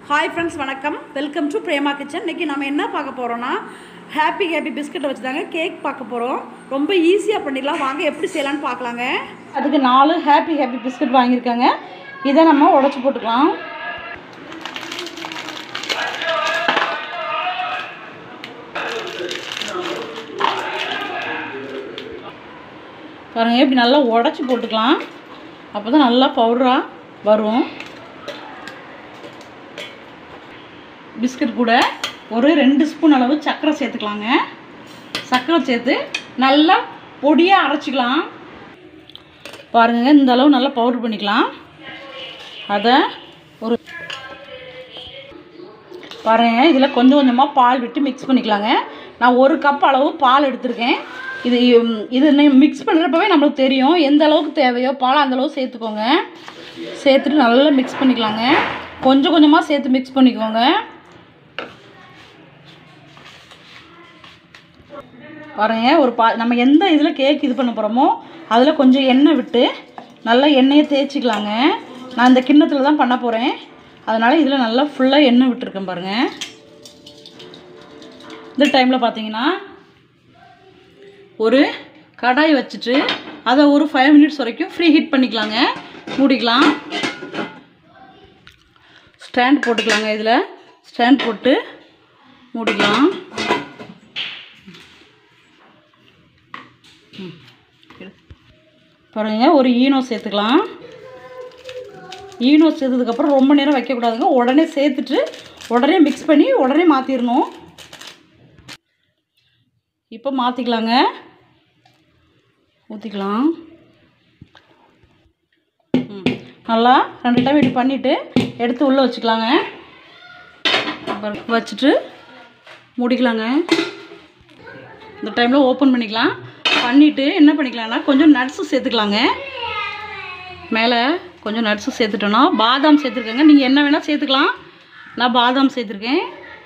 hi friends வணக்கம் welcome to Prema kitchen இன்றைக்கி நம்ம என்ன பார்க்க போகிறோன்னா ஹாப்பி ஹாப்பி பிஸ்கட்டை வச்சு தாங்க கேக் பார்க்க போகிறோம் ரொம்ப ஈஸியாக பண்ணிடலாம் வாங்க எப்படி செய்யலான்னு பார்க்கலாங்க அதுக்கு நாலு ஹாப்பி ஹாப்பி பிஸ்கட் வாங்கியிருக்காங்க இதை நம்ம உடச்சி போட்டுக்கலாம் பாருங்கள் இப்படி நல்லா உடச்சி போட்டுக்கலாம் அப்போ தான் நல்லா பவுடராக வரும் பிஸ்கட் கூட ஒரு ரெண்டு ஸ்பூன் அளவு சர்க்கரை சேர்த்துக்கலாங்க சர்க்கரை சேர்த்து நல்லா பொடியாக அரைச்சிக்கலாம் பாருங்க இந்த அளவு நல்லா பவுடர் பண்ணிக்கலாம் அதை ஒரு பாருங்க இதில் கொஞ்சம் கொஞ்சமாக பால் விட்டு மிக்ஸ் பண்ணிக்கலாங்க நான் ஒரு கப் அளவு பால் எடுத்திருக்கேன் இது ம், இது மிக்ஸ் பண்ணுறப்பவே நம்மளுக்கு தெரியும் எந்த அளவுக்கு தேவையோ பால் அந்த அளவு சேர்த்துக்கோங்க சேர்த்துட்டு நல்லா மிக்ஸ் பண்ணிக்கலாங்க கொஞ்சம் கொஞ்சமாக சேர்த்து மிக்ஸ் பண்ணிக்கோங்க பாருங்க ஒரு பா நம்ம எந்த இதில் கேக் இது பண்ண போகிறோமோ அதில் கொஞ்சம் எண்ணெய் விட்டு நல்லா எண்ணெயை தேய்ச்சிக்கலாங்க நான் இந்த கிண்ணத்தில் தான் பண்ண போகிறேன் அதனால் இதில் நல்லா ஃபுல்லாக எண்ணெய் விட்டுருக்கேன் பாருங்கள் இந்த டைமில் பார்த்தீங்கன்னா ஒரு கடாய் வச்சுட்டு அதை ஒரு ஃபைவ் மினிட்ஸ் வரைக்கும் ஃப்ரீ ஹீட் பண்ணிக்கலாங்க மூடிக்கலாம் ஸ்டாண்ட் போட்டுக்கலாங்க இதில் ஸ்டாண்ட் போட்டு மூடிக்கலாம் பாருங்க ஒரு ஈனோ சேர்த்துக்கலாம் ஈனோ சேர்த்ததுக்கப்புறம் ரொம்ப நேரம் வைக்கக்கூடாதுங்க உடனே சேர்த்துட்டு உடனே மிக்ஸ் பண்ணி உடனே மாற்றிடணும் இப்போ மாற்றிக்கலாங்க ஊற்றிக்கலாம் ம் நல்லா ரெண்டு டைம் இப்படி பண்ணிவிட்டு எடுத்து உள்ளே வச்சுக்கலாங்க அப்புறம் வச்சுட்டு மூடிக்கலாங்க இந்த டைமில் ஓப்பன் பண்ணிக்கலாம் பண்ணிவிட்டு என்ன பண்ணிக்கலாம்னா கொஞ்சம் நட்ஸு சேர்த்துக்கலாங்க மேலே கொஞ்சம் நட்ஸு சேர்த்துட்டோன்னா பாதாம் சேர்த்துருக்கேங்க நீங்கள் என்ன வேணால் சேர்த்துக்கலாம் நான் பாதாம் சேர்த்துருக்கேன்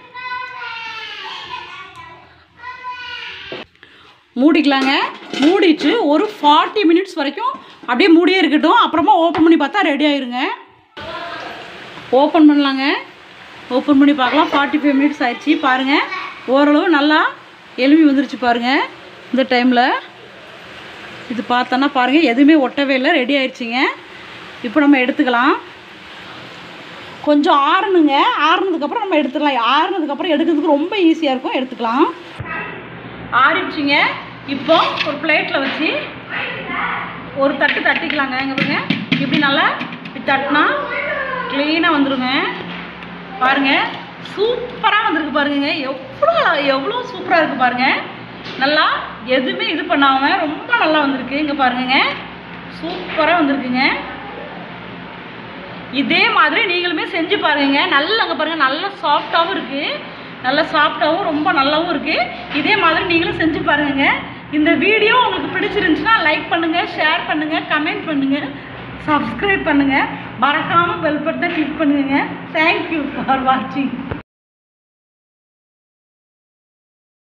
மூடிக்கலாங்க மூடிட்டு ஒரு ஃபார்ட்டி மினிட்ஸ் வரைக்கும் அப்படியே மூடியே இருக்கட்டும் அப்புறமா ஓப்பன் பண்ணி பார்த்தா ரெடி ஆயிருங்க ஓப்பன் பண்ணலாங்க ஓப்பன் பண்ணி பார்க்கலாம் ஃபார்ட்டி ஃபைவ் மினிட்ஸ் ஆயிடுச்சு பாருங்கள் ஓரளவு நல்லா எலும்பி வந்துருச்சு பாருங்கள் இந்த டைமில் இது பார்த்தோன்னா பாருங்கள் எதுவுமே ஒட்டவே இல்லை ரெடி ஆயிடுச்சுங்க இப்போ நம்ம எடுத்துக்கலாம் கொஞ்சம் ஆறணுங்க ஆறுனதுக்கப்புறம் நம்ம எடுத்துக்கலாம் ஆறுனதுக்கப்புறம் எடுக்கிறதுக்கு ரொம்ப ஈஸியாக இருக்கும் எடுத்துக்கலாம் ஆறிடுச்சுங்க இப்போ ஒரு பிளேட்டில் வச்சு ஒரு தட்டு தட்டிக்கலாங்க இங்கே பாருங்க இப்படி நல்லா இப்படி தட்டினா க்ளீனாக வந்துருங்க பாருங்க சூப்பராக வந்திருக்கு பாருங்க எவ்வளோ எவ்வளோ சூப்பராக இருக்குது பாருங்க நல்லா எதுவுமே இது பண்ணாமல் ரொம்ப நல்லா வந்திருக்கு இங்கே பாருங்கங்க சூப்பராக வந்திருக்குங்க இதே மாதிரி நீங்களுமே செஞ்சு பாருங்க நல்லா அங்கே பாருங்கள் நல்லா சாஃப்டாகவும் இருக்குது நல்லா சாஃப்டாகவும் ரொம்ப நல்லாவும் இருக்குது இதே மாதிரி நீங்களும் செஞ்சு பாருங்க இந்த வீடியோ உங்களுக்கு பிடிச்சிருந்துச்சுன்னா லைக் பண்ணுங்கள் ஷேர் பண்ணுங்கள் கமெண்ட் பண்ணுங்கள் சப்ஸ்கிரைப் பண்ணுங்கள் மறக்காமல் பெல் பட்டனை கிளிக் பண்ணுங்க தேங்க்யூ ஃபார் வாட்சிங்